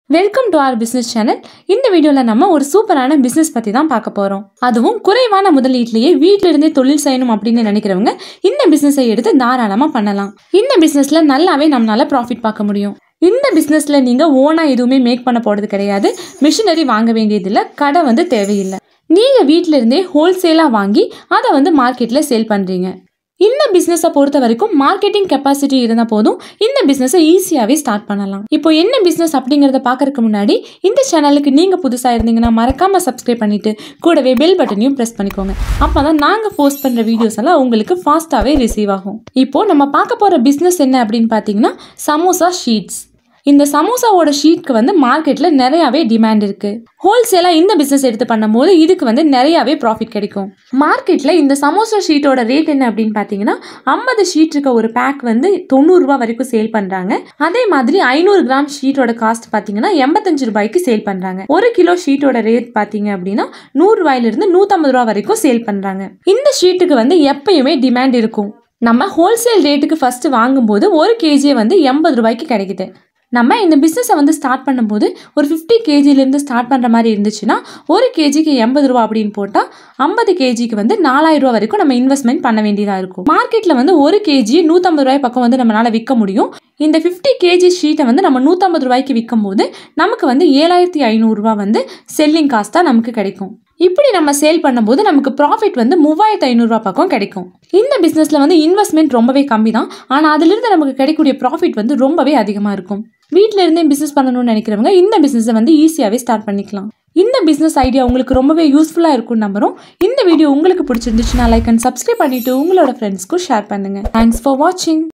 welcome to our business channel இந்த வீடியோவில் நம்ம ஒரு சூப்பரான பிஸ்னஸ் பற்றி தான் பார்க்க போகிறோம் அதுவும் குறைவான முதலீட்டிலேயே வீட்டில இருந்தே தொழில் செய்யணும் அப்படின்னு நினைக்கிறவங்க இந்த பிஸ்னஸை எடுத்து தாராளமாக பண்ணலாம் இந்த பிஸ்னஸில் நல்லாவே நம்மளால ப்ராஃபிட் பார்க்க முடியும் இந்த பிஸ்னஸில் நீங்கள் ஓனாக எதுவுமே மேக் பண்ண போகிறது கிடையாது மிஷினரி வாங்க வேண்டியதில்லை கடை வந்து தேவையில்லை நீங்கள் வீட்டில இருந்தே ஹோல்சேலாக வாங்கி அதை வந்து மார்க்கெட்டில் சேல் பண்ணுறீங்க இந்த பிஸ்னஸை பொறுத்த வரைக்கும் மார்க்கெட்டிங் கெப்பாசிட்டி இருந்தால் போதும் இந்த பிஸ்னஸை ஈஸியாகவே ஸ்டார்ட் பண்ணலாம் இப்போ என்ன பிஸ்னஸ் அப்படிங்கிறத பார்க்கறதுக்கு முன்னாடி இந்த சேனலுக்கு நீங்கள் புதுசாக இருந்தீங்கன்னா மறக்காமல் சப்ஸ்கிரைப் பண்ணிட்டு கூடவே பெல் பட்டனையும் ப்ரெஸ் பண்ணிக்கோங்க அப்போ தான் நாங்கள் போஸ்ட் பண்ணுற வீடியோஸ் எல்லாம் உங்களுக்கு ஃபாஸ்ட்டாகவே ரிசீவ் ஆகும் இப்போ நம்ம பார்க்க போகிற பிஸ்னஸ் என்ன அப்படின்னு பார்த்தீங்கன்னா சமோசா ஷீட்ஸ் இந்த சமோசாவோட ஷீட்க்கு வந்து மார்க்கெட்டில் நிறையாவே டிமாண்ட் இருக்கு ஹோல்சேலாக இந்த பிஸ்னஸ் எடுத்து பண்ணும்போது இதுக்கு வந்து நிறையாவே ப்ராஃபிட் கிடைக்கும் மார்க்கெட்டில் இந்த சமோசா ஷீட்டோட ரேட் என்ன அப்படின்னு பார்த்தீங்கன்னா ஐம்பது ஷீட் இருக்க ஒரு பேக் வந்து தொண்ணூறுரூவா வரைக்கும் சேல் பண்ணுறாங்க அதே மாதிரி ஐநூறு கிராம் ஷீட்டோட காஸ்ட் பார்த்தீங்கன்னா எண்பத்தஞ்சு ரூபாய்க்கு சேல் பண்ணுறாங்க ஒரு கிலோ ஷீட்டோட ரேட் பார்த்தீங்க அப்படின்னா நூறு ரூபாயிலிருந்து நூற்றம்பது ரூபா வரைக்கும் சேல் பண்ணுறாங்க இந்த ஷீட்டுக்கு வந்து எப்பயுமே டிமாண்ட் இருக்கும் நம்ம ஹோல்சேல் ரேட்டுக்கு ஃபர்ஸ்ட் வாங்கும்போது ஒரு கேஜியை வந்து எண்பது ரூபாய்க்கு கிடைக்குது நம்ம இந்த பிஸ்னஸை வந்து ஸ்டார்ட் பண்ணும்போது ஒரு ஃபிஃப்டி கேஜிலேருந்து ஸ்டார்ட் பண்ணுற மாதிரி இருந்துச்சுன்னா ஒரு கேஜிக்கு எண்பது ரூபா அப்படின்னு போட்டால் ஐம்பது கேஜிக்கு வந்து நாலாயிரம் ரூபா வரைக்கும் நம்ம இன்வெஸ்ட்மெண்ட் பண்ண வேண்டியதாக இருக்கும் மார்க்கெட்டில் வந்து ஒரு கேஜி நூற்றம்பது ரூபாய் பக்கம் வந்து நம்மளால் விற்க முடியும் இந்த ஃபிஃப்டி கேஜி ஷீட்டை வந்து நம்ம நூற்றம்பது ரூபாய்க்கு விற்கும் போது நமக்கு வந்து ஏழாயிரத்தி ஐநூறுரூவா வந்து செல்லிங் காஸ்ட்டாக நமக்கு கிடைக்கும் இப்படி நம்ம சேல் பண்ணும்போது நமக்கு ப்ராஃபிட் வந்து மூவாயிரத்து ஐநூறுரூவா பக்கம் கிடைக்கும் இந்த பிஸ்னஸில் வந்து இன்வெஸ்ட்மெண்ட் ரொம்பவே கம்மி தான் ஆனால் அதிலிருந்து நமக்கு கிடைக்கக்கூடிய ப்ராஃபிட் வந்து ரொம்பவே அதிகமாக இருக்கும் வீட்டில் இருந்தே பிஸ்னஸ் பண்ணணும்னு நினைக்கிறவங்க இந்த பிஸ்னஸை வந்து ஈஸியாகவே ஸ்டார்ட் பண்ணிக்கலாம் இந்த பிஸ்னஸ் ஐடியா உங்களுக்கு ரொம்பவே யூஸ்ஃபுல்லாக இருக்கும் நம்புறோம் இந்த வீடியோ உங்களுக்கு பிடிச்சிருந்துச்சுன்னா லைக் அண்ட் சப்ஸ்கிரைப் பண்ணிட்டு உங்களோட ஃப்ரெண்ட்ஸ்க்கும் ஷேர் பண்ணுங்க தேங்க்ஸ் ஃபார் வாட்சிங்